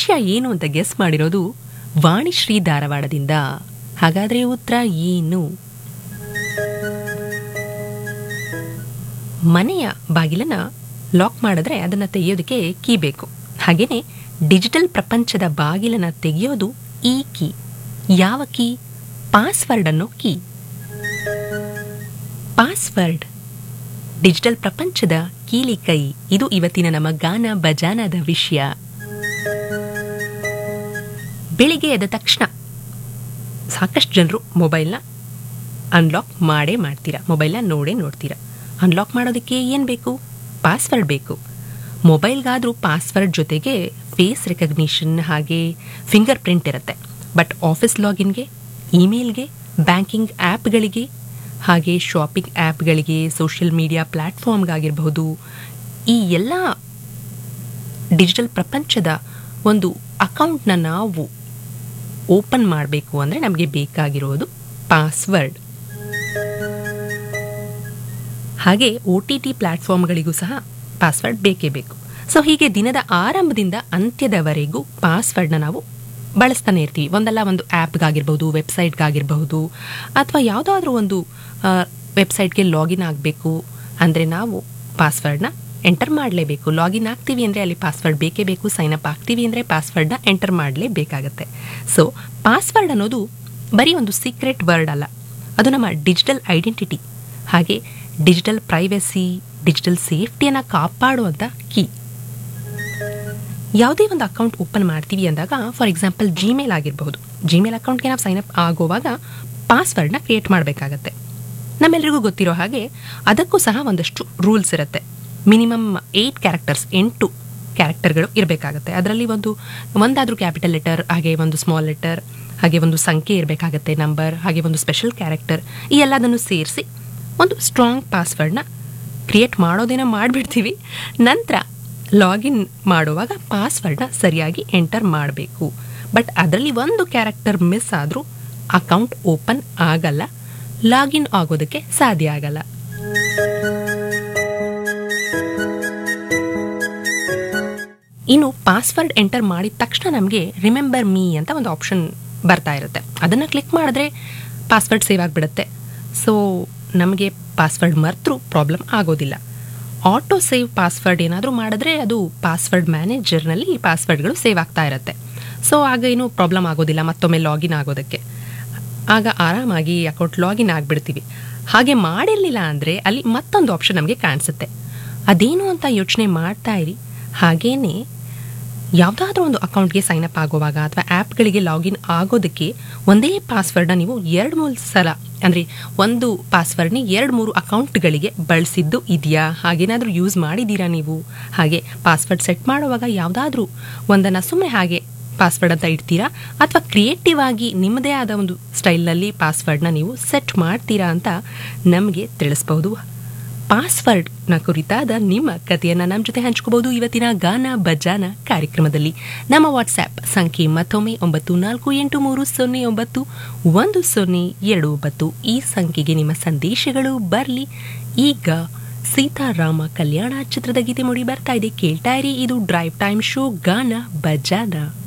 ವಿಷಯ ಏನು ಅಂತ ಗೆಸ್ ಮಾಡಿರೋದು ವಾಣಿಶ್ರೀ ಧಾರವಾಡದಿಂದ ಹಾಗಾದ್ರೆ ಉತ್ತರ ಏನು ಮನೆಯ ಬಾಗಿಲನ್ನ ಲಾಕ್ ಮಾಡಿದ್ರೆ ಅದನ್ನ ತೆಗೆಯೋದಕ್ಕೆ ಕೀ ಬೇಕು ಹಾಗೇನೆ ಡಿಜಿಟಲ್ ಪ್ರಪಂಚದ ಬಾಗಿಲನ್ನ ತೆಗೆಯೋದು ಈ ಕೀ ಯಾವ ಕೀ ಪಾಸ್ವರ್ಡ್ ಅನ್ನೋ ಕೀ ಪಾಸ್ವರ್ಡ್ ಡಿಜಿಟಲ್ ಪ್ರಪಂಚದ ಕೀಲಿ ಕೈ ಇದು ಇವತ್ತಿನ ನಮ್ಮ ಗಾನ ಬಜಾನದ ವಿಷಯ ಬೆಳಿಗ್ಗೆ ಎದ್ದ ತಕ್ಷಣ ಸಾಕಷ್ಟು ಜನರು ಮೊಬೈಲ್ನ ಅನ್ಲಾಕ್ ಮಾಡೇ ಮಾಡ್ತೀರಾ ಮೊಬೈಲ್ನ ನೋಡೇ ನೋಡ್ತೀರಾ ಅನ್ಲಾಕ್ ಮಾಡೋದಕ್ಕೆ ಏನು ಬೇಕು ಪಾಸ್ವರ್ಡ್ ಬೇಕು ಮೊಬೈಲ್ಗಾದರೂ ಪಾಸ್ವರ್ಡ್ ಜೊತೆಗೆ ಫೇಸ್ ರೆಕಗ್ನಿಷನ್ ಹಾಗೆ ಫಿಂಗರ್ ಪ್ರಿಂಟ್ ಇರುತ್ತೆ ಬಟ್ ಆಫೀಸ್ ಲಾಗಿನ್ಗೆ ಇಮೇಲ್ಗೆ ಬ್ಯಾಂಕಿಂಗ್ ಆ್ಯಪ್ಗಳಿಗೆ ಹಾಗೆ ಶಾಪಿಂಗ್ ಆ್ಯಪ್ಗಳಿಗೆ ಸೋಷಿಯಲ್ ಮೀಡಿಯಾ ಪ್ಲ್ಯಾಟ್ಫಾರ್ಮ್ಗಾಗಿರಬಹುದು ಈ ಎಲ್ಲ ಡಿಜಿಟಲ್ ಪ್ರಪಂಚದ ಒಂದು ಅಕೌಂಟ್ನ ನಾವು ಓಪನ್ ಮಾಡಬೇಕು ಅಂದರೆ ನಮಗೆ ಬೇಕಾಗಿರೋದು ಪಾಸ್ವರ್ಡ್ ಹಾಗೆ ಒ ಟಿ ಟಿ ಪ್ಲ್ಯಾಟ್ಫಾರ್ಮ್ಗಳಿಗೂ ಸಹ ಪಾಸ್ವರ್ಡ್ ಬೇಕೇ ಬೇಕು ಸೊ ಹೀಗೆ ದಿನದ ಆರಂಭದಿಂದ ಅಂತ್ಯದವರೆಗೂ ಪಾಸ್ವರ್ಡ್ನ ನಾವು ಬಳಸ್ತಾನೆ ಇರ್ತೀವಿ ಒಂದಲ್ಲ ಒಂದು ಆ್ಯಪ್ಗಾಗಿರ್ಬೋದು ವೆಬ್ಸೈಟ್ಗಾಗಿರಬಹುದು ಅಥವಾ ಯಾವುದಾದ್ರೂ ಒಂದು ವೆಬ್ಸೈಟ್ಗೆ ಲಾಗಿನ್ ಆಗಬೇಕು ಅಂದರೆ ನಾವು ಪಾಸ್ವರ್ಡ್ನ ಎಂಟರ್ ಮಾಡಲೇಬೇಕು ಲಾಗಿನ್ ಆಗ್ತೀವಿ ಅಂದರೆ ಅಲ್ಲಿ ಪಾಸ್ವರ್ಡ್ ಬೇಕೇ ಬೇಕು ಸೈನ್ ಅಪ್ ಆಗ್ತೀವಿ ಅಂದರೆ ಪಾಸ್ವರ್ಡ್ನ ಎಂಟರ್ ಮಾಡಲೇಬೇಕಾಗತ್ತೆ ಸೊ ಪಾಸ್ವರ್ಡ್ ಅನ್ನೋದು ಬರೀ ಒಂದು ಸೀಕ್ರೆಟ್ ವರ್ಡ್ ಅಲ್ಲ ಅದು ನಮ್ಮ ಡಿಜಿಟಲ್ ಐಡೆಂಟಿಟಿ ಹಾಗೆ ಡಿಜಿಟಲ್ ಪ್ರೈವಸಿ ಡಿಜಿಟಲ್ ಸೇಫ್ಟಿಯನ್ನು ಕಾಪಾಡುವಂಥ ಕೀ ಯಾವುದೇ ಒಂದು ಅಕೌಂಟ್ ಓಪನ್ ಮಾಡ್ತೀವಿ ಅಂದಾಗ ಫಾರ್ ಎಕ್ಸಾಂಪಲ್ ಜಿಮೇಲ್ ಆಗಿರಬಹುದು ಜಿಮೇಲ್ ಅಕೌಂಟ್ಗೆ ನಾವು ಸೈನ್ ಅಪ್ ಆಗೋವಾಗ ಪಾಸ್ವರ್ಡ್ನ ಕ್ರಿಯೇಟ್ ಮಾಡಬೇಕಾಗತ್ತೆ ನಮ್ಮೆಲ್ಲರಿಗೂ ಗೊತ್ತಿರೋ ಹಾಗೆ ಅದಕ್ಕೂ ಸಹ ಒಂದಷ್ಟು ರೂಲ್ಸ್ ಇರುತ್ತೆ ಮಿನಿಮಮ್ ಏಯ್ಟ್ ಕ್ಯಾರೆಕ್ಟರ್ಸ್ ಎಂಟು ಕ್ಯಾರೆಕ್ಟರ್ಗಳು ಇರಬೇಕಾಗತ್ತೆ ಅದರಲ್ಲಿ ಒಂದು ಒಂದಾದರೂ ಕ್ಯಾಪಿಟಲ್ ಲೆಟರ್ ಹಾಗೆ ಒಂದು ಸ್ಮಾಲ್ ಲೆಟರ್ ಹಾಗೆ ಒಂದು ಸಂಖ್ಯೆ ಇರಬೇಕಾಗತ್ತೆ ನಂಬರ್ ಹಾಗೆ ಒಂದು ಸ್ಪೆಷಲ್ ಕ್ಯಾರೆಕ್ಟರ್ ಈ ಎಲ್ಲದನ್ನು ಸೇರಿಸಿ ಒಂದು ಸ್ಟ್ರಾಂಗ್ ಪಾಸ್ವರ್ಡ್ನ ಕ್ರಿಯೇಟ್ ಮಾಡೋದೇನೋ ಮಾಡಿಬಿಡ್ತೀವಿ ನಂತರ ಲಾಗಿನ್ ಮಾಡುವಾಗ ಪಾಸ್ವರ್ಡ್ನ ಸರಿಯಾಗಿ ಎಂಟರ್ ಮಾಡಬೇಕು ಬಟ್ ಅದರಲ್ಲಿ ಒಂದು ಕ್ಯಾರೆಕ್ಟರ್ ಮಿಸ್ ಆದರೂ ಅಕೌಂಟ್ ಓಪನ್ ಆಗಲ್ಲ ಲಾಗಿನ್ ಆಗೋದಕ್ಕೆ ಸಾಧ್ಯ ಆಗಲ್ಲ ಇನ್ನು ಪಾಸ್ವರ್ಡ್ ಎಂಟರ್ ಮಾಡಿದ ತಕ್ಷಣ ನಮಗೆ ರಿಮೆಂಬರ್ ಮೀ ಅಂತ ಒಂದು ಆಪ್ಷನ್ ಬರ್ತಾ ಇರುತ್ತೆ ಅದನ್ನು ಕ್ಲಿಕ್ ಮಾಡಿದ್ರೆ ಪಾಸ್ವರ್ಡ್ ಸೇವ್ ಆಗಿಬಿಡುತ್ತೆ ಸೊ ನಮಗೆ ಪಾಸ್ವರ್ಡ್ ಮರ್ತರೂ ಪ್ರಾಬ್ಲಮ್ ಆಗೋದಿಲ್ಲ ಆಟೋ ಸೇವ್ ಪಾಸ್ವರ್ಡ್ ಏನಾದರೂ ಮಾಡಿದ್ರೆ ಅದು ಪಾಸ್ವರ್ಡ್ ಮ್ಯಾನೇಜರ್ನಲ್ಲಿ ಪಾಸ್ವರ್ಡ್ಗಳು ಸೇವ್ ಆಗ್ತಾ ಇರುತ್ತೆ ಸೊ ಆಗ ಏನೂ ಪ್ರಾಬ್ಲಮ್ ಆಗೋದಿಲ್ಲ ಮತ್ತೊಮ್ಮೆ ಲಾಗಿನ್ ಆಗೋದಕ್ಕೆ ಆಗ ಆರಾಮಾಗಿ ಅಕೌಂಟ್ ಲಾಗಿನ್ ಆಗಿಬಿಡ್ತೀವಿ ಹಾಗೆ ಮಾಡಿರಲಿಲ್ಲ ಅಂದರೆ ಅಲ್ಲಿ ಮತ್ತೊಂದು ಆಪ್ಷನ್ ನಮಗೆ ಕಾಣಿಸುತ್ತೆ ಅದೇನು ಅಂತ ಯೋಚನೆ ಮಾಡ್ತಾ ಇರಿ ಹಾಗೇನೆ ಯಾವುದಾದ್ರೂ ಒಂದು ಅಕೌಂಟ್ಗೆ ಸೈನ್ ಅಪ್ ಆಗುವಾಗ ಅಥವಾ ಆ್ಯಪ್ಗಳಿಗೆ ಲಾಗಿನ್ ಆಗೋದಕ್ಕೆ ಒಂದೇ ಪಾಸ್ವರ್ಡ್ನ ನೀವು ಎರಡು ಮೂರು ಸಲ ಅಂದರೆ ಒಂದು ಪಾಸ್ವರ್ಡ್ನ ಎರಡು ಮೂರು ಅಕೌಂಟ್ಗಳಿಗೆ ಬಳಸಿದ್ದು ಇದೆಯಾ ಹಾಗೇನಾದರೂ ಯೂಸ್ ಮಾಡಿದ್ದೀರಾ ನೀವು ಹಾಗೆ ಪಾಸ್ವರ್ಡ್ ಸೆಟ್ ಮಾಡುವಾಗ ಯಾವುದಾದ್ರೂ ಒಂದನ್ನು ಸುಮ್ಮನೆ ಹಾಗೆ ಪಾಸ್ವರ್ಡ್ ಅಂತ ಇಡ್ತೀರಾ ಅಥವಾ ಕ್ರಿಯೇಟಿವ್ ಆಗಿ ನಿಮ್ಮದೇ ಆದ ಒಂದು ಸ್ಟೈಲ್ನಲ್ಲಿ ಪಾಸ್ವರ್ಡ್ನ ನೀವು ಸೆಟ್ ಮಾಡ್ತೀರಾ ಅಂತ ನಮಗೆ ತಿಳಿಸ್ಬಹುದು ಪಾಸ್ವರ್ಡ್ನ ಕುರಿತಾದ ನಿಮ್ಮ ಕಥೆಯನ್ನು ನಮ್ಮ ಜೊತೆ ಹಂಚ್ಕೋಬಹುದು ಇವತ್ತಿನ ಗಾನ ಬಜಾನ ಕಾರ್ಯಕ್ರಮದಲ್ಲಿ ನಮ್ಮ ವಾಟ್ಸ್ಆ್ಯಪ್ ಸಂಖ್ಯೆ ಮತ್ತೊಮ್ಮೆ ಒಂಬತ್ತು ನಾಲ್ಕು ಎಂಟು ಮೂರು ಸೊನ್ನೆ ಒಂಬತ್ತು ಒಂದು ಸೊನ್ನೆ ಎರಡು ಒಂಬತ್ತು ಈ ಸಂಖ್ಯೆಗೆ ನಿಮ್ಮ ಸಂದೇಶಗಳು ಬರಲಿ ಈಗ ಸೀತಾರಾಮ ಕಲ್ಯಾಣ ಚಿತ್ರದ ಗೀತೆ ಮೂಡಿ ಬರ್ತಾ ಇದೆ ಕೇಳ್ತಾ ಇರಿ ಇದು ಡ್ರೈವ್ ಟೈಮ್ ಶೋ ಗಾನ ಬಜಾನ